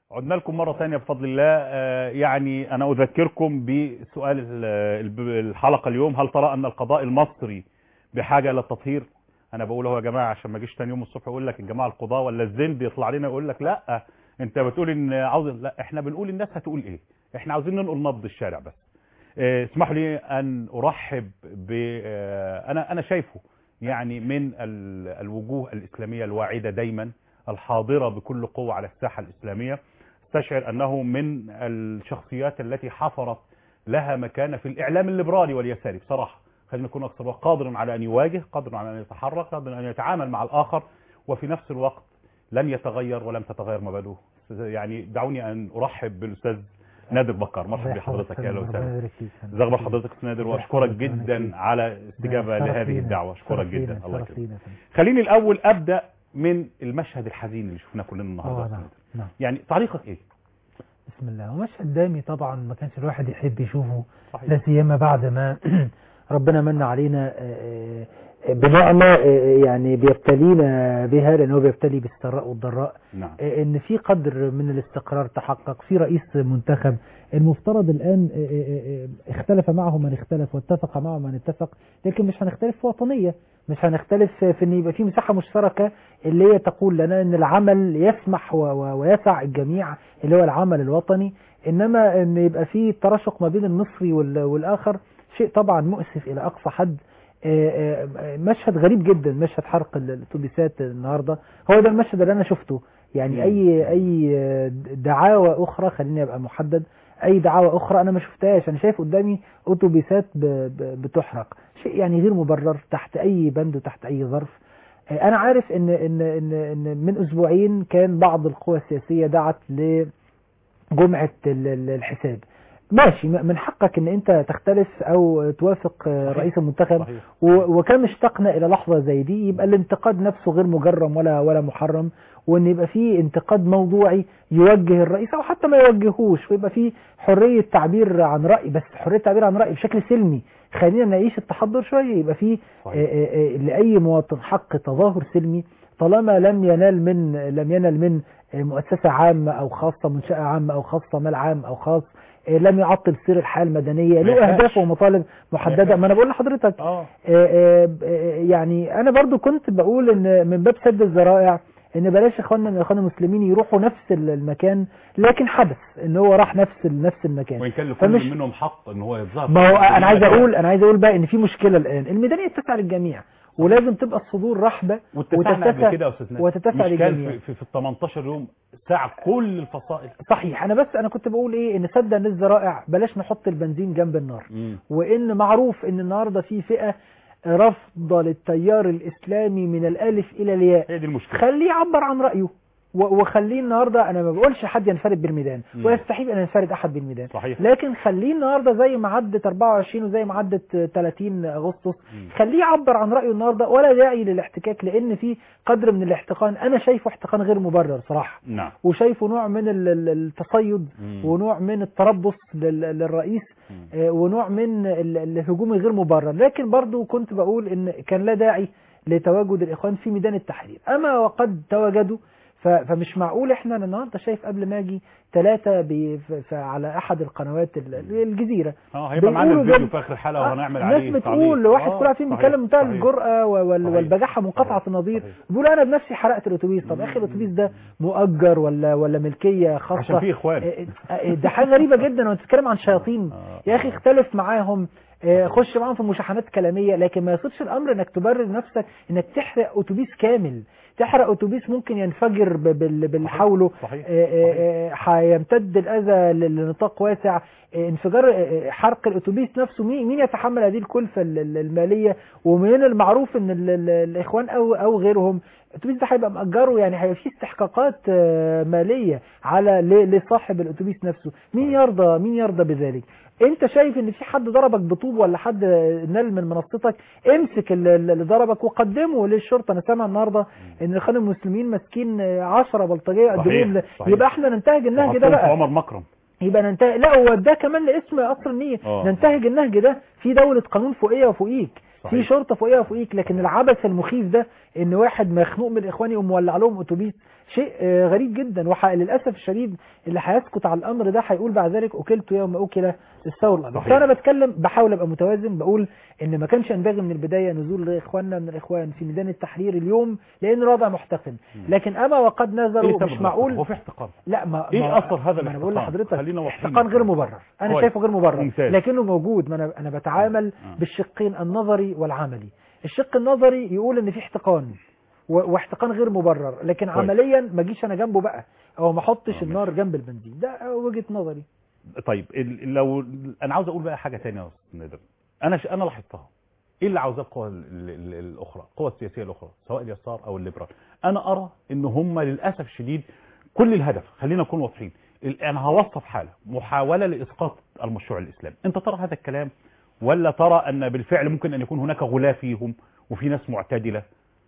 عدنا لكم مرة ثانية بفضل الله آه، يعني أنا أذكركم بسؤال ال- ال- الحلقة اليوم هل ترى أن القضاء المصري بحاجة إلى التطهير أنا بقول اهو يا جماعة عشان ما اجيش تاني يوم الصبح يقول لك الجماعة القضاء ولا الزند يطلع لنا يقول لك لا أنت بتقول إن عاوز لا إحنا بنقول الناس هتقول إيه إحنا عاوزين ننقل نبض الشارع بس آه، اسمحوا لي أن أرحب ب آه، أنا أنا شايفه يعني من ال- الوجوه الإسلامية الواعدة دايما الحاضرة بكل قوة على الساحة الإسلامية استشعر أنه من الشخصيات التي حفرت لها مكانة في الإعلام الليبرالي واليساري بصراحة خلينا نكون أكثر قادر على أن يواجه قادر على أن يتحرك قادر على أن يتعامل مع الآخر وفي نفس الوقت لن يتغير ولم تتغير مبادئه يعني دعوني أن أرحب بالأستاذ نادر بكر مرحبا بحضرتك يا أهلا وسهلا ازي اخبار حضرتك يا أستاذ نادر واشكرك جدا على استجابه لهذه الدعوه اشكرك جدا الله يكرمك خليني الاول ابدا من المشهد الحزين اللي شفناه كلنا النهارده يا اه أستاذ نعم نادر. نعم يعني تعليقك ايه بسم الله ومشهد دامي طبعا ما كانش الواحد يحب يشوفه صحيح لا سيما بعد ما ربنا من علينا آه، آه، بنعمة آه، يعني بيبتلينا بها لأنه بيبتلي بالسراء والضراء نعم آه، ان في قدر من الاستقرار تحقق في رئيس منتخب المفترض الان آه، آه، آه، اختلف معه من اختلف واتفق معه من اتفق لكن مش هنختلف في وطنيه مش هنختلف في ان يبقى في مساحه مشتركه اللي هي تقول لنا ان العمل يسمح و- و- ويسع الجميع اللي هو العمل الوطني انما ان يبقى في تراشق ما بين المصري وال- والاخر شيء طبعا مؤسف الى اقصى حد آه، آه، مشهد غريب جدا مشهد حرق ال- الاتوبيسات النهارده هو ده المشهد اللي انا شفته يعني مم. اي اي دعاوى اخرى خليني ابقى محدد اي دعاوى اخرى انا ما شفتهاش انا شايف قدامي اتوبيسات ب- ب- بتحرق شيء يعني غير مبرر تحت اي بند وتحت اي ظرف آه، انا عارف ان ان ان, إن من اسبوعين كان بعض القوى السياسيه دعت لجمعه ال- ال- الحساب ماشي م- من حقك ان انت تختلف او توافق آه، صحيح. رئيس المنتخب صحيح و- وكم اشتقنا الى لحظه زي دي يبقى الانتقاد نفسه غير مجرم ولا ولا محرم وان يبقى فيه انتقاد موضوعي يوجه الرئيس او حتى ما يوجهوش ويبقى فيه حريه تعبير عن راي بس حريه تعبير عن راي بشكل سلمي خلينا نعيش التحضر شويه يبقى فيه صحيح. آه، آه، آه، لاي مواطن حق تظاهر سلمي طالما لم ينال من لم ينال من آه، مؤسسه عامه او خاصه منشاه عامه او خاصه مال عام او خاص آه، لم يعطل سير الحياه المدنيه ما له يخافش. اهداف ومطالب محدده يخافش. ما انا بقول لحضرتك اه آه، آه، آه، يعني انا برضو كنت بقول ان من باب سد الذرائع ان بلاش اخواننا من اخواننا المسلمين يروحوا نفس المكان لكن حدث ان هو راح نفس نفس المكان وان كان لكل فمش- منهم حق ان هو يتظاهر ما هو انا عايز بالمكان. اقول انا عايز اقول بقى ان في مشكله الان الميدانيه تتسع للجميع ولازم تبقى الصدور رحبه واتفقنا قبل وتتسع- كده يا استاذ نادر وتتسع مش كان للجميع. في, في, في ال 18 يوم ساعه كل الفصائل صحيح انا بس انا كنت بقول ايه ان سدا للذرائع بلاش نحط البنزين جنب النار مم. وان معروف ان النهارده في فئه رافضه للتيار الاسلامي من الالف الى الياء هي دي المشكله خليه يعبر عن رايه و- وخليه النهارده انا ما بقولش حد ينفرد بالميدان مم. ويستحيل ان ينفرد احد بالميدان صحيح لكن خليه النهارده زي ما عدت 24 وزي ما عدت 30 اغسطس مم. خليه يعبر عن رايه النهارده ولا داعي للاحتكاك لان في قدر من الاحتقان انا شايفه احتقان غير مبرر صراحه نعم وشايفه نوع من ال- ال- التصيد مم. ونوع من التربص لل- للرئيس مم. آه، ونوع من ال- الهجوم الغير مبرر لكن برضو كنت بقول ان كان لا داعي لتواجد الاخوان في ميدان التحرير اما وقد تواجدوا ف- فمش معقول احنا أنا النهارده شايف قبل ما اجي ثلاثه بي- ف- ف- على احد القنوات ال- الجزيره اه هيبقى معانا بيقولوا الفيديو جنب- في اخر الحلقه آه، وهنعمل الناس عليه بتقول تعليق. واحد آه، كل فيهم صحيح، بيتكلم منتهى صحيح. الجرأة وال- صحيح. والبجاحة منقطعة صحيح. النظير صحيح. بيقول انا بنفسي حرقت الاتوبيس طب اخي الاتوبيس ده مؤجر ولا ولا ملكية خاصة عشان في اخوان آه، آه، ده حاجة غريبة جدا وانت بتتكلم عن شياطين آه. يا اخي اختلف معاهم آه، خش معاهم في مشاحنات كلامية لكن ما يصيرش الامر انك تبرر نفسك انك تحرق اتوبيس كامل تحرق اتوبيس ممكن ينفجر ب- بال- بالحوله صحيح آه، آه، آه، هيمتد الاذى ل- لنطاق واسع آه، انفجار آه، آه، حرق الاتوبيس نفسه مين مين يتحمل هذه الكلفه ال- ال- الماليه ومن المعروف ان ال- ال- الاخوان او او غيرهم الاتوبيس ده هيبقى مأجره يعني هيبقى فيه استحقاقات آه، ماليه على ل- لصاحب الاتوبيس نفسه مين يرضى مين يرضى بذلك انت شايف ان في حد ضربك بطوب ولا حد نال من منصتك امسك ال- ال- اللي ضربك وقدمه للشرطه انا سامع النهارده ان الاخوان المسلمين ماسكين 10 بلطجيه صحيح، قدموهم ل- صحيح. يبقى احنا ننتهج النهج ده وحطهم في بقى عمر مكرم يبقى ننتهج لا هو ده كمان لاسم قصر النية آه. ننتهج النهج ده في دولة قانون فوقية وفوقيك في صحيح. شرطة فوقية وفوقيك لكن العبث المخيف ده ان واحد مخنوق من الاخوان يقوم مولع لهم اتوبيس شيء آه، غريب جدا وللاسف الشديد اللي هيسكت على الامر ده هيقول بعد ذلك اكلت يوم اكل الثور الأبيض. صحيح. فانا بتكلم بحاول ابقى متوازن بقول ان ما كانش ينبغي من البدايه نزول اخواننا من الاخوان في ميدان التحرير اليوم لان الوضع محتقن لكن اما وقد نزلوا سبب مش معقول هو في احتقان لا ما إيه ما أثر هذا ما انا بقول الاحتقان؟ لحضرتك خلينا واضحين. احتقان غير مبرر انا كويس. شايفه غير مبرر ممتاز. لكنه موجود ما انا انا بتعامل آه. بالشقين النظري والعملي الشق النظري يقول ان في احتقان و- واحتقان غير مبرر لكن كويس. عمليا ما اجيش انا جنبه بقى او ما احطش آه، النار جنب البنزين ده وجهه نظري طيب ال- لو انا عاوز اقول بقى حاجه ثانيه يا استاذ نادر انا ش... انا لاحظتها ايه اللي عاوزاه القوى ال- ال- ال- الاخرى القوى السياسيه الاخرى سواء اليسار او الليبرال انا ارى ان هم للاسف الشديد كل الهدف خلينا نكون واضحين ال- انا هوصف حاله محاوله لاسقاط المشروع الاسلامي انت ترى هذا الكلام ولا ترى ان بالفعل ممكن ان يكون هناك غلاة فيهم وفي ناس معتدله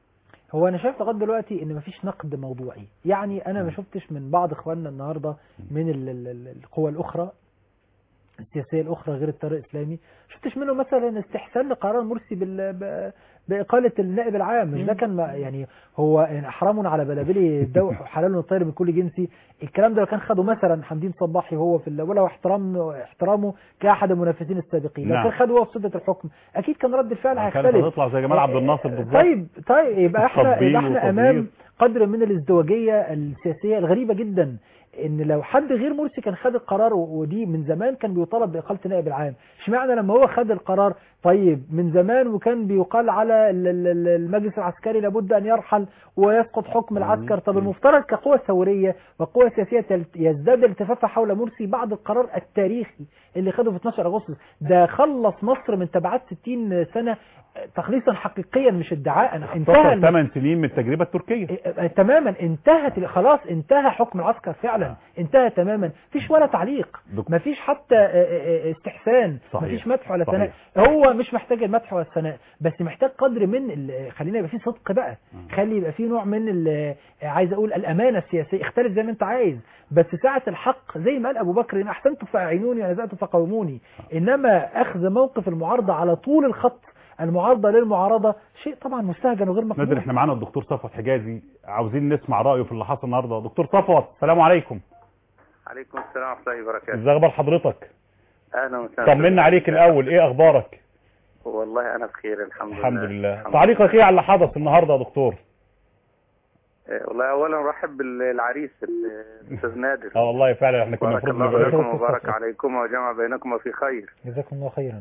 هو انا شايف لغايه دلوقتي ان مفيش نقد موضوعي يعني انا ما مم. شفتش من بعض اخواننا النهارده من ال- ال- ال- القوى الاخرى السياسيه الاخرى غير التيار الاسلامي شفتش منه مثلا استحسان لقرار مرسي بال ب- باقاله النائب العام مش ده كان ما- يعني هو يعني حرام على بلابلي الدوح وحلال الطير من كل جنسي الكلام ده لو كان خده مثلا حمدين صباحي هو في ال- ولو احترام احترامه كاحد المنافسين السابقين لو نعم. كان خده هو في سده الحكم اكيد كان رد الفعل كانت هيختلف هتطلع زي جمال عبد الناصر بالظبط طيب طيب يبقى احنا التطبيل يبقى احنا والتطبيل. امام قدر من الازدواجيه السياسيه الغريبه جدا ان لو حد غير مرسي كان خد القرار و- ودي من زمان كان بيطالب باقاله النائب العام اشمعنى لما هو خد القرار طيب من زمان وكان بيقال على ال- ال- ال- المجلس العسكري لابد ان يرحل ويسقط حكم مم. العسكر طب مم. المفترض كقوة ثورية وقوة سياسية تلت- يزداد التفافها حول مرسي بعد القرار التاريخي اللي خده في 12 اغسطس ده خلص مصر من تبعات 60 سنة تخليصا حقيقيا مش ادعاء انتهى اختصر الم- 8 سنين من التجربه التركيه إيه، تماما انتهت خلاص انتهى حكم العسكر فعلا انتهى تماما مفيش ولا تعليق دك- مفيش حتى اه، اه، اه، استحسان صحيح. مفيش مدح ولا صحيح. ثناء هو مش محتاج المدح ولا الثناء بس محتاج قدر من ال- خلينا يبقى فيه صدق بقى مم. خلي يبقى فيه نوع من ال- عايز اقول الامانه السياسيه اختلف زي ما انت عايز بس ساعه الحق زي ما قال ابو بكر ان احسنت فاعينوني ونزعت فقوموني انما اخذ موقف المعارضه على طول الخط المعارضه للمعارضه شيء طبعا مستهجن وغير نادر مقبول احنا معانا الدكتور صفوت حجازي عاوزين نسمع رايه في اللي حصل النهارده دكتور صفوت السلام عليكم عليكم السلام ورحمة الله وبركاته ازاي اخبار حضرتك أهلا وسهلا طمنا عليك الاول ايه اخبارك والله أنا بخير الحمد لله الحمد لله الحمد تعليقك ايه على اللي حدث النهارده يا دكتور لله. والله أولا أرحب بالعريس الأستاذ نادر اه والله فعلا احنا كنا بارك المفروض الله نبارك فيكم وبارك عليكم وجمع بينكم في خير جزاكم الله خيرا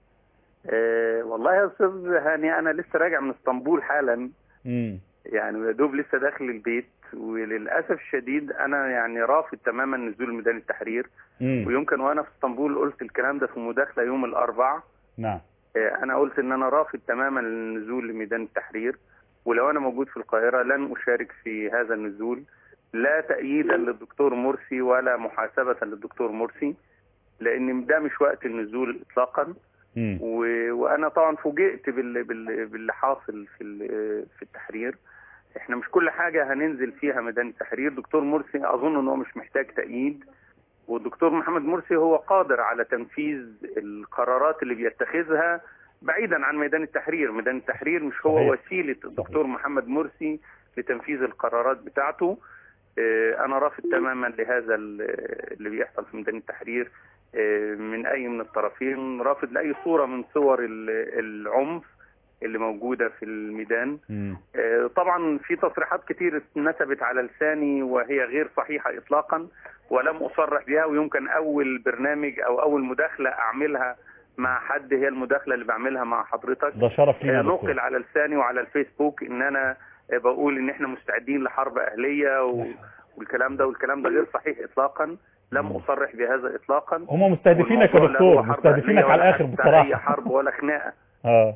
آه، والله يا أستاذ هاني أنا لسه راجع من اسطنبول حالا امم يعني يا دوب لسه داخل البيت وللأسف الشديد أنا يعني رافض تماما نزول ميدان التحرير امم ويمكن وأنا في اسطنبول قلت الكلام ده في مداخلة يوم الأربع نعم آه، انا قلت ان انا رافض تماما النزول لميدان التحرير ولو انا موجود في القاهره لن اشارك في هذا النزول لا تأييدا للدكتور مرسي ولا محاسبة للدكتور مرسي لان ده مش وقت النزول اطلاقا امم و... وانا طبعا فوجئت بال... بال... باللي حاصل في ال... في التحرير احنا مش كل حاجة هننزل فيها ميدان التحرير دكتور مرسي اظن ان هو مش محتاج تأييد والدكتور محمد مرسي هو قادر على تنفيذ القرارات اللي بيتخذها بعيدا عن ميدان التحرير ميدان التحرير مش هو صحيح. وسيلة الدكتور محمد مرسي لتنفيذ القرارات بتاعته آه، انا رافض تماما لهذا ال- اللي بيحصل في ميدان التحرير آه، من اي من الطرفين رافض لاي صورة من صور ال- العنف اللي موجودة في الميدان امم آه، طبعا في تصريحات كتير نسبت على لساني وهي غير صحيحة إطلاقا ولم أصرح بها ويمكن أول برنامج أو أول مداخلة أعملها مع حد هي المداخلة اللي بعملها مع حضرتك ده شرف لينا آه، يا نقل دكتور على لساني وعلى الفيسبوك إن أنا آه، بقول إن إحنا مستعدين لحرب أهلية و... والكلام ده والكلام ده غير صحيح إطلاقا لم مم. أصرح بهذا إطلاقا هم مستهدفينك يا والموضوع لا دكتور هو حرب مستهدفينك أهلية على ولا الاخر حتى بصراحه أي حرب ولا خناقة اه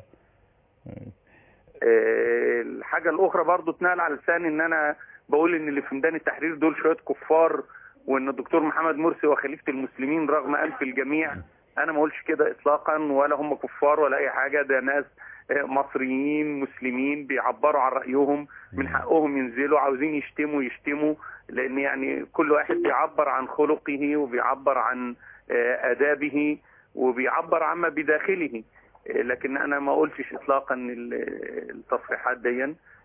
آه، الحاجة الأخرى برضو اتنقل على لساني إن أنا بقول إن اللي في ميدان التحرير دول شوية كفار وإن الدكتور محمد مرسي هو خليفة المسلمين رغم أنف الجميع أنا ما أقولش كده إطلاقا ولا هم كفار ولا أي حاجة ده ناس آه، مصريين مسلمين بيعبروا عن رأيهم من حقهم ينزلوا عاوزين يشتموا يشتموا لأن يعني كل واحد بيعبر عن خلقه وبيعبر عن آه، آدابه وبيعبر عما بداخله لكن انا ما قلتش اطلاقا ال- التصريحات دي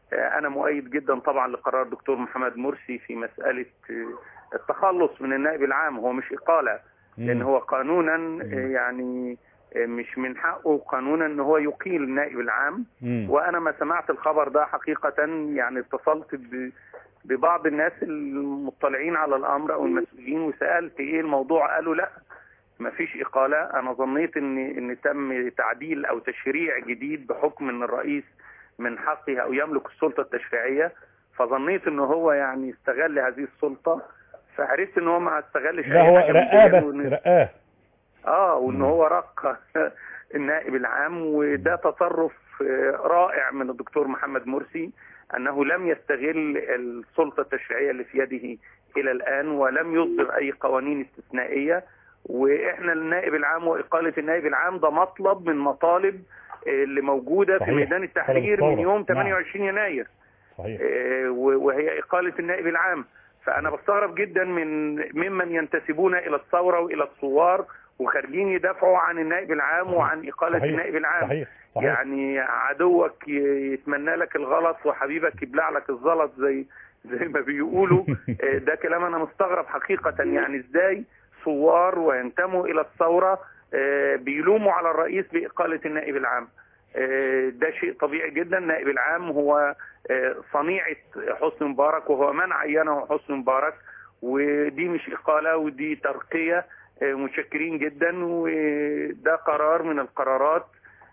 آه، انا مؤيد جدا طبعا لقرار الدكتور محمد مرسي في مساله آه، التخلص من النائب العام هو مش اقاله لان هو قانونا آه، يعني آه، مش من حقه قانونا ان هو يقيل النائب العام مم. وانا ما سمعت الخبر ده حقيقه يعني اتصلت ب ببعض الناس المطلعين على الامر او المسؤولين وسالت ايه الموضوع قالوا لا ما فيش اقاله انا ظنيت ان ان تم تعديل او تشريع جديد بحكم ان الرئيس من حقه او يملك السلطه التشريعيه فظنيت ان هو يعني استغل هذه السلطه فعرفت ان هو ما استغلش لا هو حاجة من رقاه دي، بس وإن- رقاه اه وان هو رق النائب العام وده تصرف آه، رائع من الدكتور محمد مرسي انه لم يستغل السلطه التشريعيه اللي في يده الى الان ولم يصدر اي قوانين استثنائيه واحنا النائب العام واقاله النائب العام ده مطلب من مطالب آه، اللي موجوده في صحيح. ميدان التحرير طلب من الثورة. يوم نعم. 28 يناير صحيح آه، و- وهي إقالة النائب العام فأنا بستغرب جدا من ممن ينتسبون إلى الثورة وإلى الثوار وخارجين يدافعوا عن النائب العام صحيح. وعن إقالة صحيح. النائب العام صحيح صحيح يعني عدوك ي- يتمنى لك الغلط وحبيبك يبلع لك الزلط زي زي ما بيقولوا آه، ده كلام انا مستغرب حقيقة يعني ازاي ثوار وينتموا الى الثورة آه، بيلوموا على الرئيس بإقالة النائب العام آه، ده شيء طبيعي جدا النائب العام هو آه، صنيعة حسني مبارك وهو من عينه حسني مبارك ودي مش إقالة ودي ترقية آه، متشكرين جدا وده قرار من القرارات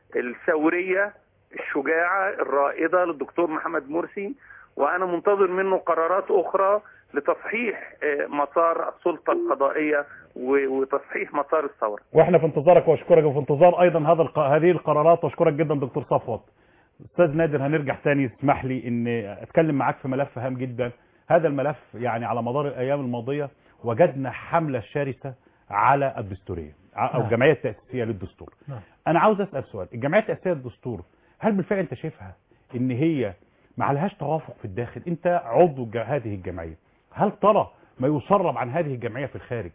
الثورية الشجاعة الرائدة للدكتور محمد مرسي وأنا منتظر منه قرارات أخرى لتصحيح آه، مسار السلطة القضائية و- وتصحيح مسار الثورة واحنا في انتظارك واشكرك وفي انتظار ايضا هذا الق... هذه القرارات واشكرك جدا دكتور صفوت استاذ نادر هنرجع تاني اسمح لي ان اتكلم معاك في ملف هام جدا هذا الملف يعني على مدار الايام الماضيه وجدنا حمله شرسه على الدستوريه ع- او نعم. الجمعيه التاسيسيه للدستور نعم. انا عاوز اسال سؤال الجمعيه التاسيسيه للدستور هل بالفعل انت شايفها ان هي ما عليهاش توافق في الداخل انت عضو الج- هذه الجمعيه هل ترى ما يسرب عن هذه الجمعيه في الخارج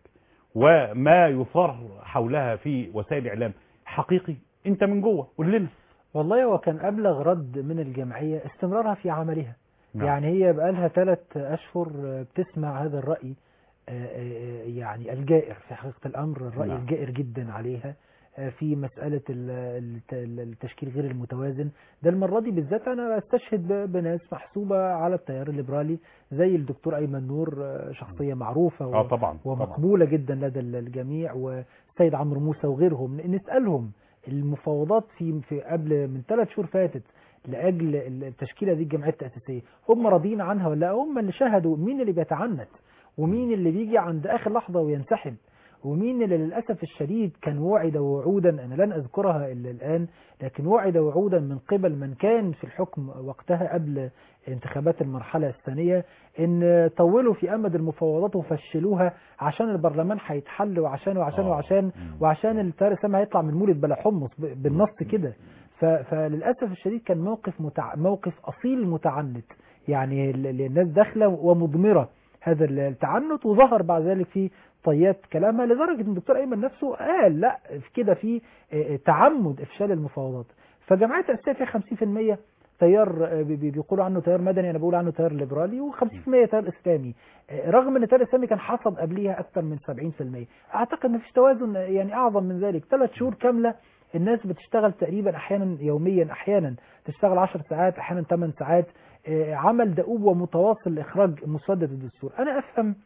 وما يثار حولها في وسائل الاعلام حقيقي انت من جوه قول لنا والله هو كان أبلغ رد من الجمعية استمرارها في عملها نعم. يعني هي بقالها ثلاث أشهر بتسمع هذا الرأي آه، آه، يعني الجائر في حقيقة الأمر الرأي نعم. الجائر جدا عليها آه، في مسألة ال- الت- التشكيل غير المتوازن ده المرة دي بالذات أنا استشهد ب- بناس محسوبة على التيار الليبرالي زي الدكتور أيمن نور آه، شخصية معروفة اه طبعا طبعا ومقبولة جدا لدى الجميع والسيد عمرو موسى وغيرهم نسألهم المفاوضات في في قبل من ثلاث شهور فاتت لاجل التشكيله دي الجمعيه التاسيسيه هم راضيين عنها ولا لا؟ هم اللي شهدوا مين اللي بيتعنت ومين اللي بيجي عند اخر لحظه وينسحب ومين اللي للاسف الشديد كان وعد وعودا انا لن اذكرها الا الان لكن وعد وعودا من قبل من كان في الحكم وقتها قبل انتخابات المرحله الثانيه ان طولوا في امد المفاوضات وفشلوها عشان البرلمان هيتحل وعشان وعشان آه. وعشان مم. وعشان التيار الاسلامي هيطلع من مولد بلا حمص ب- بالنص كده ف- فللاسف الشديد كان موقف متع... موقف اصيل متعنت يعني ال- ال- الناس داخله ومضمره هذا التعنت وظهر بعد ذلك في طيات كلامها لدرجه ان الدكتور ايمن نفسه قال لا في كده في آه، تعمد افشال المفاوضات فجمعيه التاسيسيه فيها 50% تيار آه، بي- بي- بيقولوا عنه تيار مدني انا بقول عنه تيار ليبرالي و50% تيار اسلامي آه، رغم ان التيار الاسلامي كان حصد قبليها اكثر من 70% اعتقد ان فيش توازن آه، يعني اعظم من ذلك ثلاث شهور كامله الناس بتشتغل تقريبا احيانا يوميا احيانا تشتغل 10 ساعات احيانا 8 ساعات آه، عمل دؤوب ومتواصل لاخراج مسودة الدستور انا افهم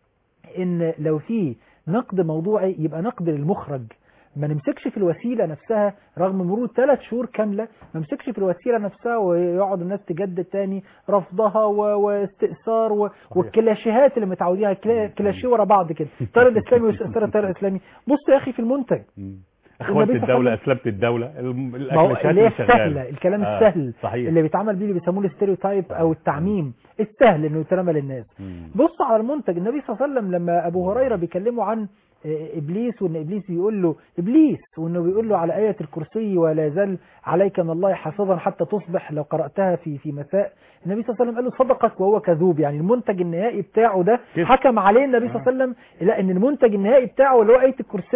ان لو في نقد موضوعي يبقى نقد للمخرج ما نمسكش في الوسيلة نفسها رغم مرور ثلاث شهور كاملة ما نمسكش في الوسيلة نفسها ويقعد الناس تجدد تاني رفضها و- واستئثار و- والكلاشيهات اللي متعودين على كلا- كلاشيه ورا بعض كده التيار الاسلامي واستئثار التيار الاسلامي بص يا اخي في المنتج مم. اخوات النبي صلى الله الدوله عليه اسلمت الدوله الم- ما هو الاكلاشات اللي هي اللي شغاله السهلة الكلام آه، السهل صحيح اللي بيتعمل بيه اللي بيسموه الاستيريوتايب او التعميم السهل انه يترمى للناس مم. بص على المنتج النبي صلى الله عليه وسلم لما ابو هريره بيكلمه عن آه، ابليس وان ابليس بيقول له ابليس وانه بيقول له على ايه الكرسي ولا يزال عليك من الله حافظا حتى تصبح لو قراتها في في مساء النبي صلى الله عليه وسلم قال له صدقك وهو كذوب يعني المنتج النهائي بتاعه ده كده. حكم عليه النبي صلى الله عليه وسلم لا ان المنتج النهائي بتاعه اللي هو ايه الكرسي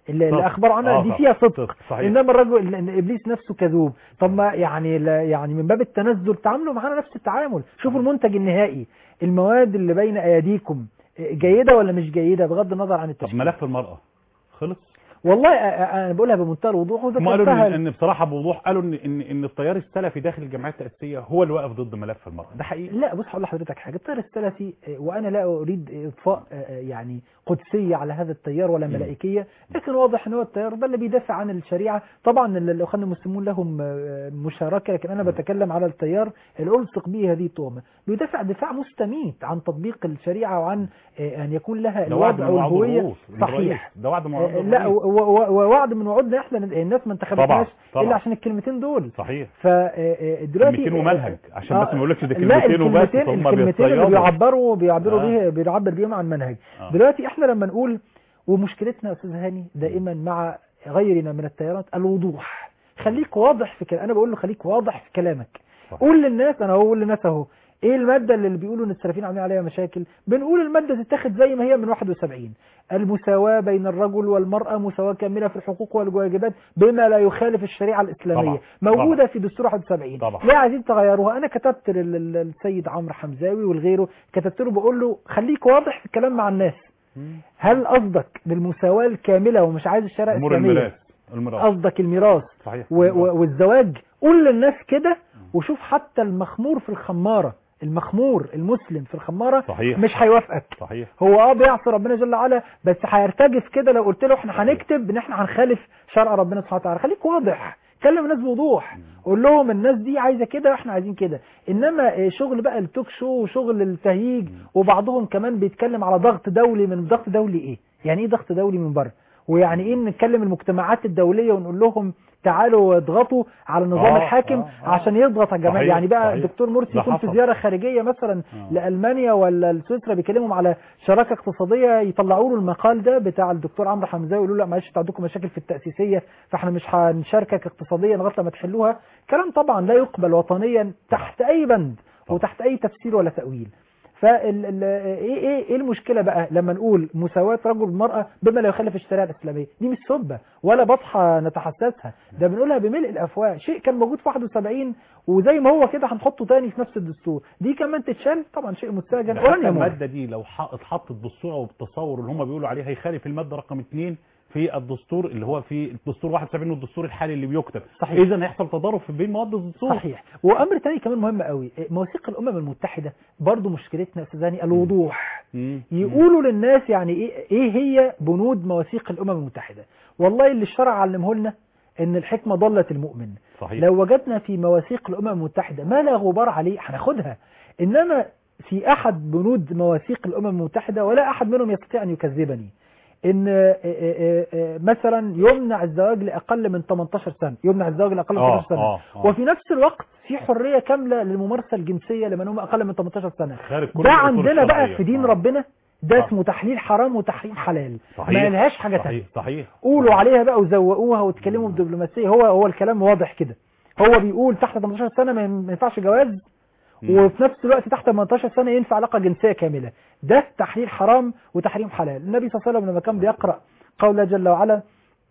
اللي, اللي صدق. اخبروا عنها آه، دي صح. فيها صدق صدق، صحيح. انما الرجل إن ابليس نفسه كذوب طب ما يعني لا- يعني من باب التنزل تعاملوا معانا نفس التعامل شوفوا المنتج النهائي المواد اللي بين ايديكم جيده ولا مش جيده بغض النظر عن طب التشكيل ملف المرأة خلص والله أ- أ- انا بقولها بمنتهى الوضوح هم قالوا وذكرتها ان, إن بصراحة بوضوح قالوا ان ان, إن التيار السلفي داخل الجمعيات التأسيسية هو اللي واقف ضد ملف المرأة ده حقيقي لا بص هقول لحضرتك حاجه التيار السلفي آه، وانا لا اريد اضفاء آه، آه، يعني قدسيه على هذا التيار ولا مم. ملائكيه لكن واضح ان هو التيار ده اللي بيدافع عن الشريعه طبعا ال- الاخوان المسلمون لهم آه، مشاركه لكن انا بتكلم على التيار اللي الصق به هذه التهمه بيدافع دفاع مستميت عن تطبيق الشريعه وعن آه، ان يكون لها ده وعد الوضع من وعود والهويه الرؤوس من صحيح الرئيس. ده وعد من وعود آه، لا الرئيس. و- و- ووعد من وعودنا احنا الناس ما انتخبتناش طبعا. الا عشان الكلمتين دول صحيح فدلوقتي كلمتين ومنهج عشان بس ما يقولكش ده لا كلمتين وبس الكلمتين هم الكلمتين اللي بيتصيدوا. بيعبروا بيعبروا آه. بيه بيعبر بيهم عن منهج آه. دلوقتي احنا لما نقول ومشكلتنا يا استاذ هاني دائما مع غيرنا من التيارات الوضوح خليك واضح في كلام انا بقول له خليك واضح في كلامك صح. قول للناس انا هقول للناس اهو ايه الماده اللي بيقولوا ان السلفيين عاملين عليها مشاكل بنقول الماده تتاخد زي ما هي من 71 المساواه بين الرجل والمراه مساواه كامله في الحقوق والواجبات بما لا يخالف الشريعه الاسلاميه طبعا. موجوده في دستور 71 طبعا. لا عايزين تغيروها انا كتبت لل- للسيد عمرو حمزاوي والغيره كتبت له بقول له خليك واضح في الكلام مع الناس مم. هل قصدك بالمساواه الكامله ومش عايز الشريعه امور الاسلاميه الميراث الميراث قصدك الميراث صحيح و- و- والزواج قول للناس كده وشوف حتى المخمور في الخمارة المخمور المسلم في الخمارة صحيح. مش هيوافقك صحيح هو اه بيعصي ربنا جل وعلا بس هيرتجف كده لو قلت له احنا هنكتب ان احنا هنخالف شرع ربنا سبحانه وتعالى خليك واضح كلم الناس بوضوح قول لهم الناس دي عايزه كده واحنا عايزين كده انما آه، شغل بقى التوك شو وشغل التهييج وبعضهم كمان بيتكلم على ضغط دولي من ضغط دولي ايه يعني ايه ضغط دولي من بره ويعني ايه نتكلم المجتمعات الدوليه ونقول لهم تعالوا اضغطوا على النظام آه، الحاكم آه، آه. عشان يضغط على الجماعه صحيح، يعني بقى صحيح. الدكتور مرسي ده يكون في حصل. زياره خارجيه مثلا آه. لالمانيا ولا لسويسرا بيكلمهم على شراكه اقتصاديه يطلعوا له المقال ده بتاع الدكتور عمرو حمزاوي يقولوا له لا معلش انتوا عندكم مشاكل في التاسيسيه فاحنا مش هنشاركك اقتصاديا لغايه لما تحلوها كلام طبعا لا يقبل وطنيا تحت اي بند طبعا. وتحت اي تفسير ولا تاويل فال ال- ايه ايه ايه المشكله بقى لما نقول مساواه رجل والمراه بما لا يخالف الشريعه الاسلاميه دي مش سبه ولا بطحه نتحسسها ده بنقولها بملء الافواه شيء كان موجود في 71 وزي ما هو كده هنحطه تاني في نفس الدستور دي كمان تتشال طبعا شيء مستهجن حتى ولن يمر المادة دي لو ح- اتحطت بالصورة وبالتصور اللي هم بيقولوا عليه هيخالف المادة رقم اثنين في الدستور اللي هو في الدستور 71 والدستور الحالي اللي بيكتب صحيح. اذا هيحصل تضارب في بين مواد الدستور صحيح وامر تاني كمان مهم قوي مواثيق الامم المتحده برضو مشكلتنا يا استاذ هاني الوضوح مم. يقولوا للناس يعني ايه ايه هي بنود مواثيق الامم المتحده والله اللي الشرع علمه لنا ان الحكمه ضلت المؤمن صحيح لو وجدنا في مواثيق الامم المتحده ما لا غبار عليه هناخدها انما في احد بنود مواثيق الامم المتحده ولا احد منهم يستطيع ان يكذبني ان آه، آه، آه، مثلا يمنع الزواج لاقل من 18 سنه يمنع الزواج لاقل من آه، 18 سنه آه، آه. وفي نفس الوقت في حريه كامله للممارسه الجنسيه لمن هم اقل من 18 سنه خارج كل ده الأصول عندنا بقى الشرعية. في دين آه. ربنا ده آه. اسمه تحليل حرام وتحريم حلال صحيح ما لهاش حاجه تانية صحيح صحيح قولوا عليها بقى وزوقوها واتكلموا بدبلوماسيه هو هو الكلام واضح كده هو بيقول تحت 18 سنه ما ما ينفعش جواز مم. وفي نفس الوقت تحت 18 سنه ينفع علاقه جنسيه كامله ده تحليل حرام وتحريم حلال النبي صلى الله عليه وسلم لما كان بيقرا قول جل وعلا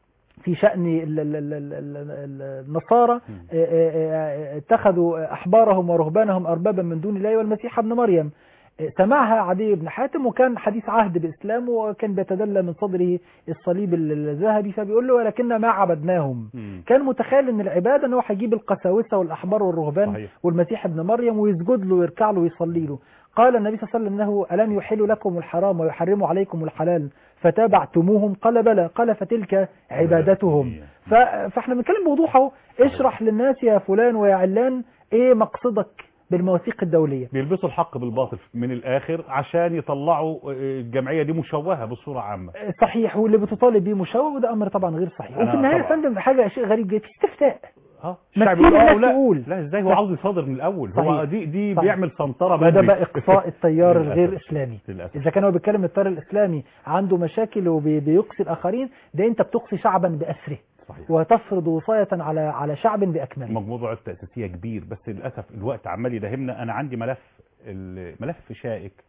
في شأن ال- ال- ال- ال- ال- النصارى آه، آه، آه، اتخذوا أحبارهم ورهبانهم أربابا من دون الله والمسيح ابن مريم آه، سمعها عدي بن حاتم وكان حديث عهد بالإسلام وكان بيتدلى من صدره الصليب ال- الذهبي فبيقول له ولكننا ما عبدناهم مم. كان متخيل ان العباده ان هو هيجيب القساوسه والاحبار والرهبان صحيح. والمسيح ابن مريم ويسجد له ويركع له ويصلي له قال النبي صلى الله عليه وسلم انه الم يحل لكم الحرام ويحرم عليكم الحلال فتابعتموهم قال بلى قال فتلك عبادتهم ف... فاحنا بنتكلم بوضوح اهو اشرح للناس يا فلان ويا علان ايه مقصدك بالمواثيق الدوليه بيلبسوا الحق بالباطل من الاخر عشان يطلعوا آه، الجمعيه دي مشوهه بصوره عامه صحيح واللي بتطالب بيه مشوه وده امر طبعا غير صحيح أنا وفي النهايه يا طبعا. فندم حاجه شيء غريب جدا في استفتاء اه ما الشعب تسيب يقول آه الناس لا تقول. لا ازاي هو صح. عاوز يصادر من الاول هو صحيح. دي دي صح. بيعمل سنطره وده بدري بقى اقصاء التيار للأسف. الغير اسلامي للاسف اذا كان هو بيتكلم التيار الاسلامي عنده مشاكل وبيقصي الاخرين ده انت بتقصي شعبا باسره صحيح وتفرض وصايه على على شعب باكمله الموضوع التأسيسية كبير بس للأسف الوقت عمال يداهمنا أنا عندي ملف الملف شائك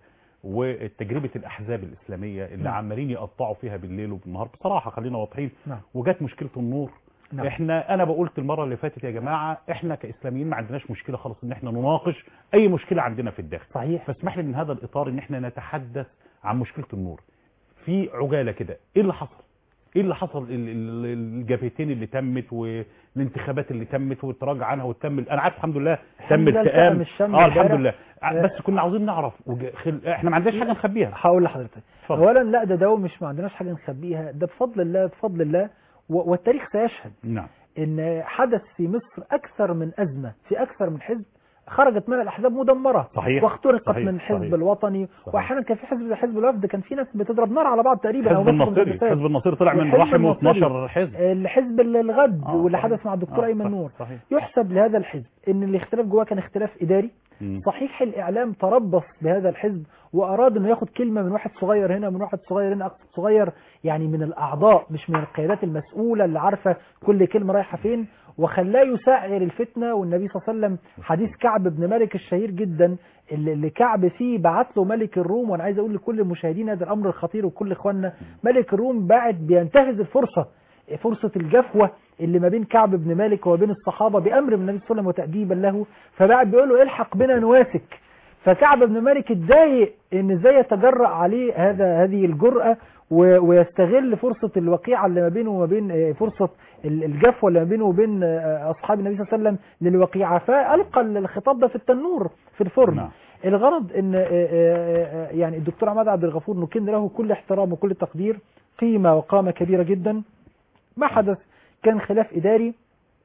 وتجربه الاحزاب الاسلاميه اللي نعم. عمالين يقطعوا فيها بالليل وبالنهار بصراحه خلينا واضحين نعم. وجت مشكله النور نعم. احنا انا بقولت المره اللي فاتت يا جماعه احنا كاسلاميين ما عندناش مشكله خالص ان احنا نناقش اي مشكله عندنا في الداخل صحيح فاسمح لي من هذا الاطار ان احنا نتحدث عن مشكله النور في عجاله كده ايه اللي حصل ايه اللي حصل ال- ال- الجبهتين اللي تمت والانتخابات اللي تمت والتراجع عنها وتم انا عارف الحمد لله تم الحمد لله التئام التئم الشمل اه الحمد امبارح. لله آه. بس كنا عاوزين نعرف وج... خل... احنا ما عندناش حاجه نخبيها هقول لحضرتك اتفضل. اولا لا ده ده مش ما عندناش حاجه نخبيها ده بفضل الله بفضل الله و- والتاريخ سيشهد نعم ان حدث في مصر اكثر من ازمه في اكثر من حزب خرجت منها الاحزاب مدمره صحيح. واخترقت صحيح. من الحزب صحيح. الوطني صحيح. واححيانا كان في حزب حزب الوفد كان في ناس بتضرب نار على بعض تقريبا حزب أو ناس النصيري متفقات. حزب النصيري طلع من والحزب رحمه النصيري. 12 حزب الحزب الغد آه، واللي صحيح. حدث مع الدكتور آه، ايمن صحيح. نور صحيح يحسب لهذا الحزب ان الاختلاف جواه كان اختلاف اداري مم. صحيح الاعلام تربص بهذا الحزب واراد انه ياخد كلمه من واحد صغير هنا من واحد صغير هنا اقصد صغير يعني من الاعضاء مش من القيادات المسؤوله اللي عارفه كل كلمه رايحه فين وخلاه يسعر الفتنه والنبي صلى الله عليه وسلم حديث كعب بن مالك الشهير جدا اللي اللي كعب فيه بعت له ملك الروم وانا عايز اقول لكل المشاهدين هذا الامر الخطير وكل اخواننا ملك الروم بعت بينتهز الفرصه فرصة الجفوة اللي ما بين كعب بن مالك وما بين الصحابة بأمر من النبي صلى الله عليه وسلم وتأديبا له فبعد بيقول له الحق بنا نواسك فكعب بن مالك اتضايق ان ازاي يتجرأ عليه هذا هذه الجرأة و- ويستغل فرصة الوقيعة اللي ما بينه وما بين آه، فرصة ال- الجفوة اللي ما بينه وبين آه، أصحاب النبي صلى الله عليه وسلم للوقيعة فألقى الخطاب ده في التنور في الفرن نعم. الغرض ان آه، آه، آه، يعني الدكتور عماد عبد الغفور نكن له كل احترام وكل تقدير قيمة وقامة كبيرة جدا ما حدث كان خلاف إداري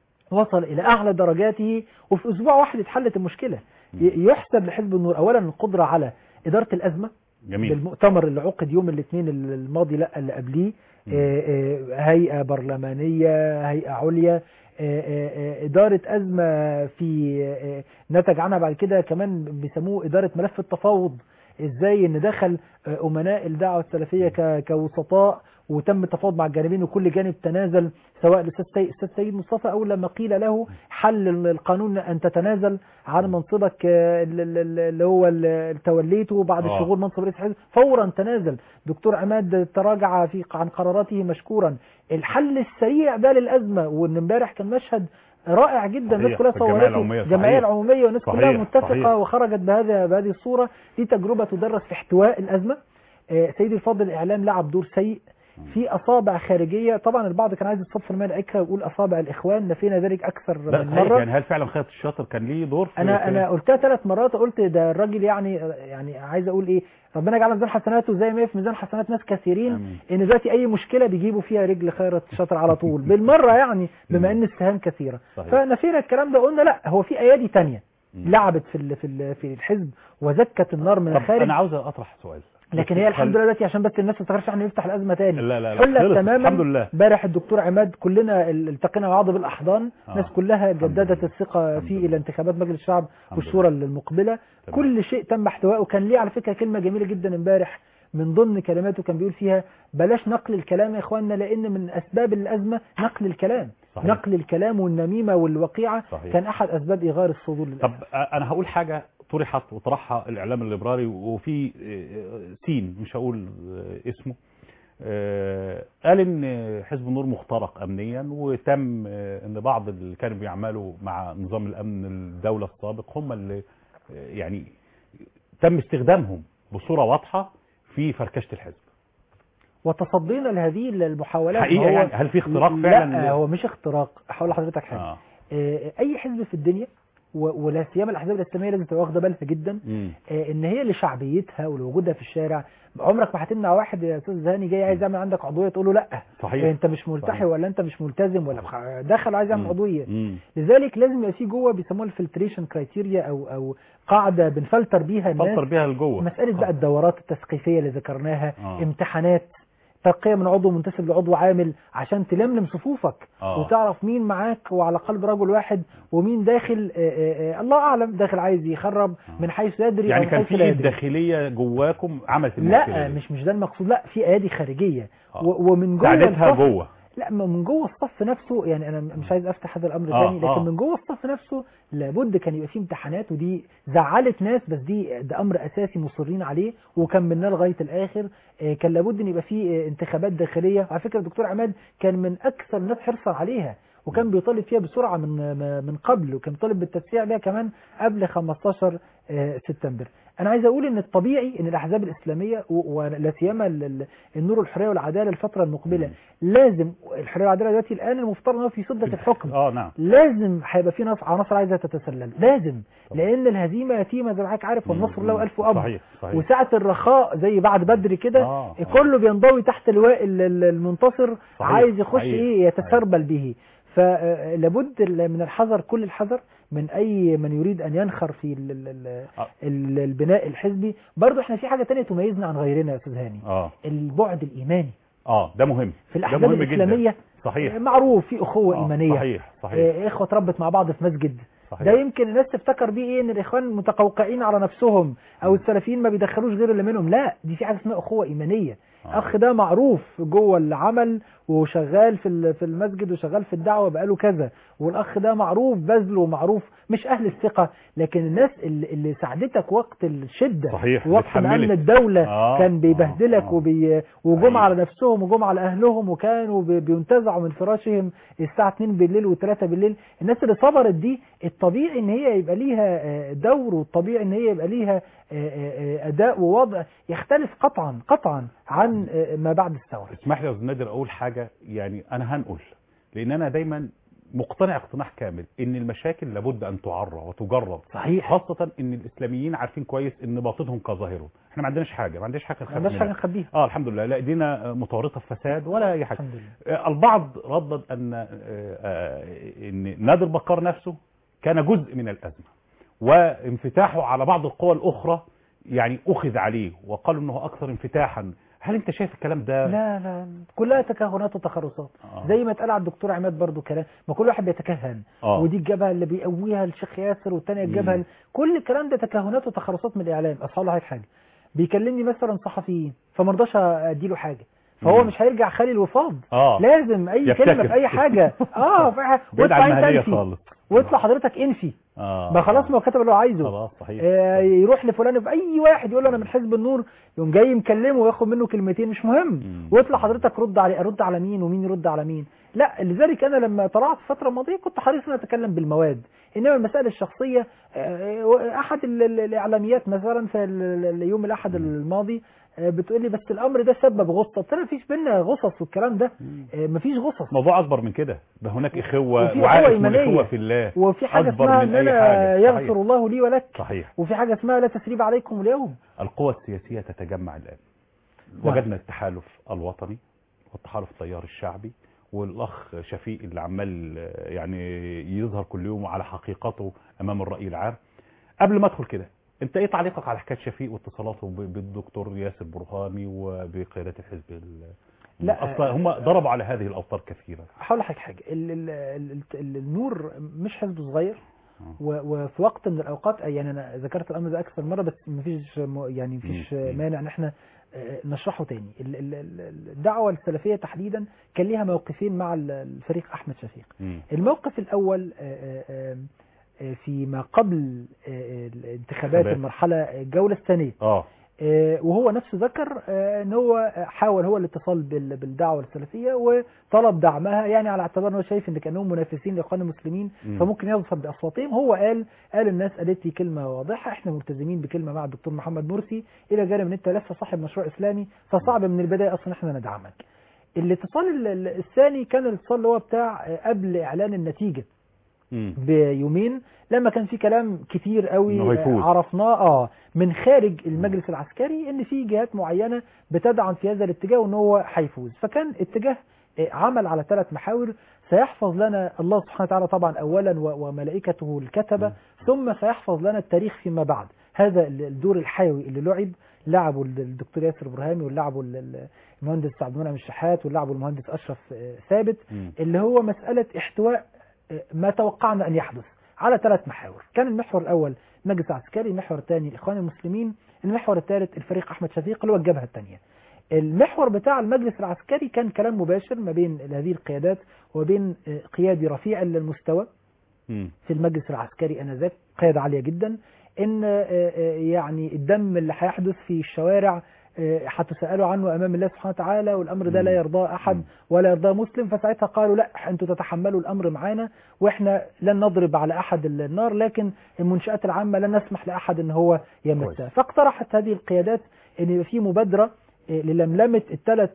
وصل إلى أعلى درجاته وفي أسبوع واحد اتحلت المشكلة ي- يحسب لحزب النور أولا القدرة على إدارة الأزمة جميل بالمؤتمر اللي عقد يوم الاثنين الماضي لا اللي قبليه آه، آه، هيئة برلمانية هيئة عليا آه، آه، آه، إدارة أزمة في آه، نتج عنها بعد كده كمان بيسموه إدارة ملف التفاوض إزاي إن دخل آه، أمناء الدعوة السلفية ك- كوسطاء وتم التفاوض مع الجانبين وكل جانب تنازل سواء الاستاذ سيد, الأستاذ سيد مصطفى او لما قيل له حل القانون ان تتنازل عن منصبك آه، ال- ال- ال- اللي هو ال- توليته بعد آه. الشغول منصب رئيس الحزب فورا تنازل دكتور عماد تراجع في عن قراراته مشكورا الحل السريع ده للازمه وان امبارح كان مشهد رائع جدا الناس صحيح، كلها في الجمعية صورته العمومية، الجمعيه صحيح. العموميه والناس كلها صحيح، متفقه صحيح. وخرجت بهذا بهذه الصوره دي تجربه تدرس في احتواء الازمه آه، سيدي الفاضل الاعلام لعب دور سيء في اصابع خارجيه طبعا البعض كان عايز يصف المال عكره ويقول اصابع الاخوان نفينا ذلك اكثر لا من صحيح مره يعني هل فعلا خالد الشاطر كان ليه دور في انا في- انا قلتها ثلاث مرات قلت ده الراجل يعني يعني عايز اقول ايه ربنا يجعل ميزان حسناته زي ما هي في ميزان حسنات ناس كثيرين آمين. ان دلوقتي اي مشكله بيجيبوا فيها رجل خيرت شاطر على طول بالمره يعني بما ان السهام كثيره صحيح. فنفينا الكلام ده قلنا لا هو في ايادي تانية مم. لعبت في ال- في ال- في الحزب وزكت النار من طب الخارج انا عاوز اطرح سؤال لكن بس هي الحمد خل- لله دلوقتي عشان بس الناس ما تفتكرش احنا نفتح الازمه تاني لا لا لا حلت خلص، تماما الحمد لله امبارح الدكتور عماد كلنا ال- التقينا مع بعض بالاحضان آه. الناس كلها الحمد جددت لله. الثقه الحمد في لله. الى انتخابات مجلس الشعب الحمد والشورى المقبله تمام. كل شيء تم احتوائه كان ليه على فكره كلمه جميله جدا امبارح من ضمن كلماته كان بيقول فيها بلاش نقل الكلام يا اخواننا لان من اسباب الازمه نقل الكلام صحيح. نقل الكلام والنميمه والوقيعه صحيح. كان احد اسباب اغار الصدور للأسف. طب آه، انا هقول حاجه طرحت وطرحها الاعلام الليبرالي وفي آه، سين مش هقول آه، اسمه آه، قال ان حزب النور مخترق امنيا وتم آه، ان بعض اللي كانوا بيعملوا مع نظام الامن الدوله السابق هم اللي آه، يعني تم استخدامهم بصوره واضحه في فركشه الحزب وتصدينا لهذه المحاولات حقيقه هو يعني هل في اختراق فعلا لا هو مش اختراق هقول لحضرتك حاجه اه آه، اي حزب في الدنيا و- ولا سيما الاحزاب الاسلاميه لازم تبقى واخده بالها جدا مم. آه، ان هي لشعبيتها ولوجودها في الشارع عمرك ما هتمنع واحد يا استاذ هاني جاي عايز يعمل عندك عضويه تقول له لا صحيح انت مش ملتحي صحيح. ولا انت مش ملتزم ولا بخ- دخل عايز يعمل مم. عضويه مم. لذلك لازم يبقى في جوه بيسموها الفلتريشن كرايتيريا او او قاعده بنفلتر بيها الناس فلتر بيها لجوه مساله بقى الدورات التثقيفيه اللي ذكرناها آه. امتحانات ترقيه من عضو منتسب لعضو عامل عشان تلملم صفوفك آه. وتعرف مين معاك وعلى قلب رجل واحد ومين داخل آه، آه، آه، الله اعلم داخل عايز يخرب آه. من حيث يدري يعني او كان من حيث لا في يدري داخليه جواكم عملت المشكله لا دي. مش مش ده المقصود لا في ايادي خارجيه آه. و- ومن جوه ساعدتها الصف- جوه لا ما من جوه الصف نفسه يعني انا مش عايز افتح هذا الامر آه، تاني لكن آه. من جوه الصف نفسه لابد كان يبقى فيه امتحانات ودي زعلت ناس بس دي ده امر اساسي مصرين عليه وكملناه لغايه الاخر آه، كان لابد ان يبقى فيه آه، انتخابات داخليه على فكره الدكتور عماد كان من اكثر الناس حرصا عليها وكان بيطالب فيها بسرعه من من قبل وكان طالب بالتوسيع بها كمان قبل 15 آه، سبتمبر انا عايز اقول ان الطبيعي ان الاحزاب الاسلاميه و- ولا سيما ال- ال- النور والحريه والعداله الفتره المقبله لازم الحريه والعداله دلوقتي الان المفترض ان هو في سده الحكم اه نعم لازم هيبقى في ناس عناصر عايزه تتسلل لازم لان الهزيمه يتيمه زي ما حضرتك عارف والنصر له الف اب صحيح صحيح وساعه الرخاء زي بعد بدر كده آه، آه. كله بينضوي تحت لواء ال- ال- المنتصر صحيح، عايز يخش صحيح، ايه يتسربل به فلابد من الحذر كل الحذر من اي من يريد ان ينخر في ال- ال- ال- آه. ال- البناء الحزبي برضو احنا في حاجه تانية تميزنا عن غيرنا يا استاذ هاني اه البعد الايماني اه ده مهم في ده الاحزاب مهم جدا. الاسلاميه صحيح معروف في اخوه آه، ايمانيه صحيح صحيح آه، اخوه اتربت مع بعض في مسجد ده صحيح يمكن الناس تفتكر بيه ايه ان الاخوان متقوقعين على نفسهم او السلفيين ما بيدخلوش غير اللي منهم لا دي في حاجه اسمها اخوه ايمانيه آه. اخ ده معروف جوه العمل وشغال في ال- في المسجد وشغال في الدعوه بقاله كذا والاخ ده معروف بذله ومعروف مش اهل الثقه لكن الناس اللي, اللي ساعدتك وقت الشده صحيح، وقت ما بتحملك. امن الدوله آه، كان بيبهدلك آه، آه. وبي وجم صحيح. على نفسهم وجم على اهلهم وكانوا بي- بينتزعوا من فراشهم الساعه 2 بالليل و3 بالليل الناس اللي صبرت دي الطبيعي ان هي يبقى ليها آه، دور والطبيعي ان هي يبقى ليها آه، آه، آه، اداء ووضع يختلف قطعا قطعا عن آه، ما بعد الثوره اسمح لي يا استاذ نادر اقول حاجه يعني انا هنقل لان انا دايما مقتنع اقتناع كامل ان المشاكل لابد ان تعرى وتجرب صحيح خاصة ان الاسلاميين عارفين كويس ان باطنهم كظاهرهم احنا ما عندناش حاجة ما عندناش حاجة ما نخاف عندناش منها. حاجه نخبيها اه الحمد لله لا ايدينا متورطة في فساد ولا اي حاجة الحمد لله آه، البعض ردد ان آه، آه، ان نادر بكار نفسه كان جزء من الازمة وانفتاحه على بعض القوى الاخرى يعني اخذ عليه وقالوا انه اكثر انفتاحا هل انت شايف الكلام ده لا لا كلها تكهنات وتخرصات آه. زي ما اتقال على الدكتور عماد برضو كلام ما كل واحد بيتكهن آه. ودي الجبهه اللي بيقويها الشيخ ياسر والثانيه الجبهه مم. كل الكلام ده تكهنات وتخرصات من الاعلام اصل لحضرتك حاجه بيكلمني مثلا صحفيين فما رضاش اديله حاجه فهو مم. مش هيرجع خالي الوفاض اه لازم اي يفتكر. كلمه في اي حاجه اه في حاجة. بعيد واطلع عن انت المهنية انفي خالص واطلع حضرتك انفي اه ما خلاص ما هو كتب اللي هو عايزه خلاص صحيح آه، يروح لفلان في اي واحد يقول له انا من حزب النور يقوم جاي مكلمه وياخد منه كلمتين مش مهم مم. واطلع حضرتك رد عليه ارد على مين ومين يرد على مين لا لذلك انا لما طلعت الفتره الماضيه كنت حريص ان اتكلم بالمواد انما المسائل الشخصيه آه، احد ال- ال- الاعلاميات مثلا في ال- ال- يوم الاحد الماضي آه، بتقول لي بس الامر ده سبب غصه قلت لها مفيش بينا غصص والكلام ده آه، مفيش غصص موضوع اكبر من كده ده هناك اخوه وفي وعاء أخوة اسمه إيمانية. الاخوه في الله وفي حاجه أكبر اسمها من ان أي انا حاجة. يغفر صحيح. الله لي ولك صحيح وفي حاجه اسمها لا تسريب عليكم اليوم القوى السياسيه تتجمع الان نعم. وجدنا التحالف الوطني والتحالف التيار الشعبي والاخ شفيق اللي عمال آه، يعني يظهر كل يوم على حقيقته امام الراي العام قبل ما ادخل كده انت ايه تعليقك على حكايه شفيق واتصالاته ب- بالدكتور ياسر برهامي وبقياده الحزب ال- لا، أصلا هم ضربوا على هذه الاوتار كثيرا هقول لك حاجه ال ال ال ال النور مش حزب صغير آه. و- وفي وقت من الاوقات يعني انا ذكرت الامر ده اكثر مره بس مفيش م- يعني مفيش مم. مانع ان احنا آه، نشرحه تاني ال- ال- ال- الدعوه السلفيه تحديدا كان ليها موقفين مع ال- الفريق احمد شفيق مم. الموقف الاول آه، آه، آه، فيما قبل آه، الانتخابات انتخابات. المرحله الجوله الثانيه اه آه، وهو نفسه ذكر آه، ان هو حاول هو الاتصال بال- بالدعوه السلفيه وطلب دعمها يعني على اعتبار ان هو شايف ان كانهم منافسين لاخوان المسلمين مم. فممكن يظفر باصواتهم هو قال قال الناس قالت لي كلمه واضحه احنا ملتزمين بكلمه مع الدكتور محمد مرسي الى جانب ان انت لسه صاحب مشروع اسلامي فصعب من البدايه اصلا احنا ندعمك. الاتصال ال- ال- الثاني كان الاتصال اللي هو بتاع آه، قبل اعلان النتيجه مم. بيومين لما كان في كلام كتير قوي إنه هيفوز. عرفناه اه من خارج المجلس العسكري ان في جهات معينه بتدعم في هذا الاتجاه وان هو هيفوز فكان اتجاه آه، عمل على ثلاث محاور سيحفظ لنا الله سبحانه وتعالى طبعا اولا و- وملائكته الكتبه ثم سيحفظ لنا التاريخ فيما بعد هذا ال- الدور الحيوي اللي لعب لعبه ال- الدكتور ياسر ابراهيمي ولعبه ال- ال- المهندس عبد المنعم الشحات ولعبه المهندس اشرف آه، ثابت مم. اللي هو مسألة احتواء آه، ما توقعنا أن يحدث على ثلاث محاور كان المحور الأول المجلس العسكري المحور الثاني الإخوان المسلمين المحور الثالث الفريق أحمد شفيق اللي هو الجبهة الثانية المحور بتاع المجلس العسكري كان كلام مباشر ما بين هذه القيادات وبين آه، قيادي رفيع المستوى مم. في المجلس العسكري انذاك قيادة عالية جدا ان آه، آه، يعني الدم اللي هيحدث في الشوارع آه، هتسألوا عنه امام الله سبحانه وتعالى والامر ده لا مم. يرضاه احد مم. ولا يرضاه مسلم فساعتها قالوا لا انتوا تتحملوا الامر معانا واحنا لن نضرب على احد النار لكن المنشآت العامة لن نسمح لاحد ان هو يمسها كويس. فاقترحت هذه القيادات ان يبقى في مبادرة آه، للملمة الثلاث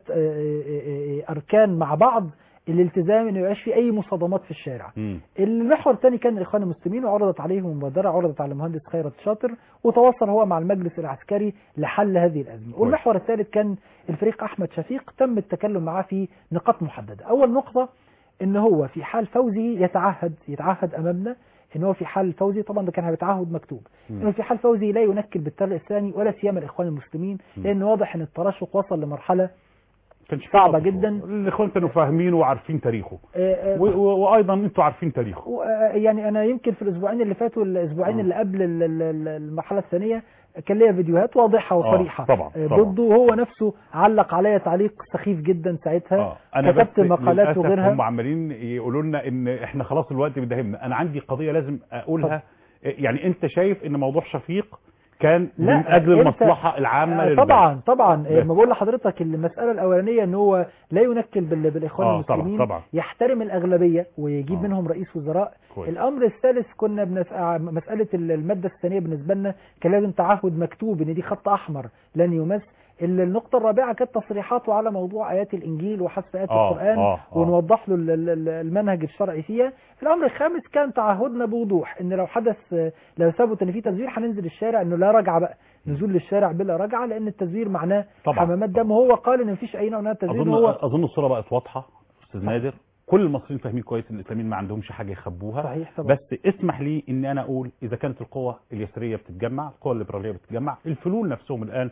اركان مع بعض الالتزام ان ما يبقاش في اي مصادمات في الشارع مم. المحور الثاني كان الاخوان المسلمين وعرضت عليهم مبادره عرضت على المهندس خيرت شاطر وتواصل هو مع المجلس العسكري لحل هذه الازمه والمحور الثالث كان الفريق احمد شفيق تم التكلم معاه في نقاط محدده اول نقطه ان هو في حال فوزه يتعهد يتعهد امامنا ان هو في حال فوزه طبعا ده كان هيبقى تعهد مكتوب مم. انه في حال فوزه لا ينكل بالتل الثاني ولا سيما الاخوان المسلمين مم. لان واضح ان التراشق وصل لمرحله كانش في صعبة تطور. جدا. الاخوان كانوا فاهمين وعارفين تاريخه آه، آه، و- و- وايضا انتوا عارفين تاريخه و- يعني انا يمكن في الاسبوعين اللي فاتوا الاسبوعين آه. اللي قبل ال- ال- ال- المرحله الثانيه كان ليا فيديوهات واضحه وصريحه طبعا، آه، طبعا. ضده وهو نفسه علق عليا تعليق سخيف جدا ساعتها اه انا كتبت بس مقالات للأسف وغيرها هم عمالين يقولوا لنا ان احنا خلاص الوقت بيداهمنا انا عندي قضيه لازم اقولها يعني انت شايف ان موضوع شفيق كان لا، من اجل أنت- المصلحه العامه آه، للبلد. طبعا طبعا آه، بس. ما بقول لحضرتك المساله الاولانيه ان هو لا ينكل بال- بالاخوان آه، طبعا، المسلمين طبعا. يحترم الاغلبيه ويجيب آه. منهم رئيس وزراء كويس. الامر الثالث كنا بنس... آه، مساله ال- الماده الثانيه بالنسبه لنا كان لازم تعهد مكتوب ان دي خط احمر لن يمس ال- النقطة الرابعة كانت تصريحاته على موضوع آيات الإنجيل وحذف آيات آه، القرآن آه، آه. ونوضح له ال- ال- ال- المنهج الشرعي فيها. الأمر الخامس كان تعهدنا بوضوح إن لو حدث لو ثبت إن في تزوير هننزل الشارع إنه لا رجعة بقى نزول للشارع بلا رجعة لأن التزوير معناه طبعا. حمامات دم وهو قال إن مفيش أي نوع من التزوير اظن هو اظن الصوره بقت واضحه استاذ نادر كل المصريين فاهمين كويس ان الاسلاميين ما عندهمش حاجه يخبوها صحيح طبعا بس اسمح لي ان انا اقول اذا كانت القوى اليسريه بتتجمع القوى الليبراليه بتتجمع الفلول نفسهم الان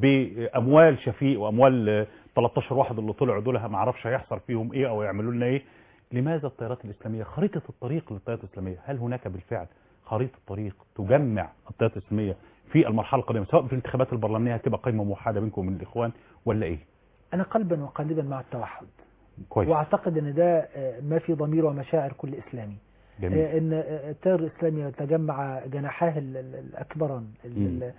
باموال شفيق واموال آه، 13 واحد اللي طلعوا دول ما اعرفش هيحصل فيهم ايه او يعملوا لنا ايه لماذا التيارات الاسلاميه خريطه الطريق للتيارات الاسلاميه هل هناك بالفعل خريطه طريق تجمع التيارات الاسلاميه في المرحله القادمه سواء في الانتخابات البرلمانيه هتبقى قائمه موحده بينكم وبين الاخوان ولا ايه أنا قلبا وقالبا مع التوحد كويس وأعتقد إن ده آه، ما في ضمير ومشاعر كل إسلامي جميل آه، ان آه، التيار الاسلامي يتجمع جناحاه ال- ال- الاكبران ال- مم. ال-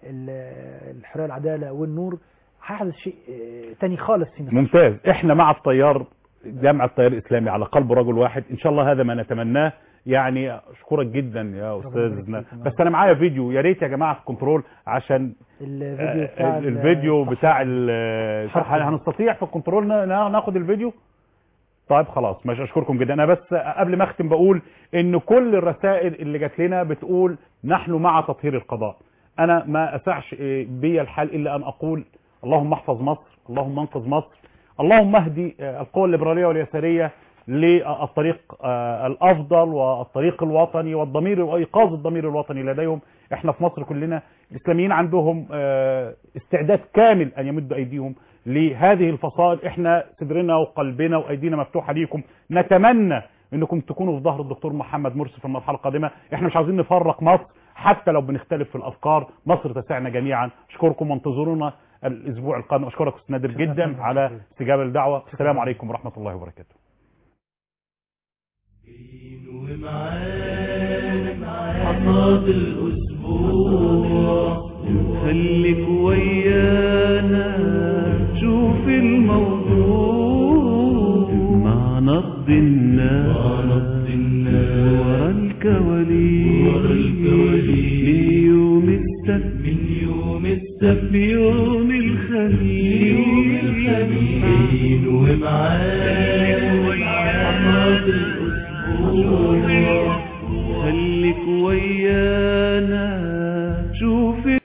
ال- الحريه العداله والنور هيحدث شيء آه، تاني خالص في مصر ممتاز احنا مع التيار جامع التيار الاسلامي على قلب رجل واحد ان شاء الله هذا ما نتمناه يعني اشكرك جدا يا ربنا استاذ يبارك نا- فيكم. بس انا معايا فيديو يا ريت يا جماعه في الكنترول عشان الفيديو آه، بتاع ال- الفيديو الصحفي. بتاع ال- الحرب. هل هنستطيع في الكنترول نا- نا- ناخد الفيديو طيب خلاص ماشي اشكركم جدا انا بس قبل ما اختم بقول ان كل الرسائل اللي جات لنا بتقول نحن مع تطهير القضاء انا ما اسعش إيه، بي الحال الا ان اقول اللهم احفظ مصر اللهم انقذ مصر اللهم اهدي آه، القوى الليبراليه واليساريه للطريق آه، الافضل والطريق الوطني والضمير وايقاظ الضمير الوطني لديهم احنا في مصر كلنا الاسلاميين عندهم آه، استعداد كامل ان يمدوا ايديهم لهذه الفصائل احنا صدرنا وقلبنا وايدينا مفتوحه ليكم نتمنى انكم تكونوا في ظهر الدكتور محمد مرسي في المرحله القادمه احنا مش عاوزين نفرق مصر حتى لو بنختلف في الافكار مصر تسعنا جميعا اشكركم وانتظرونا الاسبوع القادم اشكرك استاذ نادر شكراً جدا لك. على استجابه الدعوه السلام عليكم ورحمه الله وبركاته حصاد الأسبوع خليك ويانا شوف الموضوع مع نبض الناس ورا الكواليس من يوم السبت من يوم السبت يوم الخميس عين ومعانا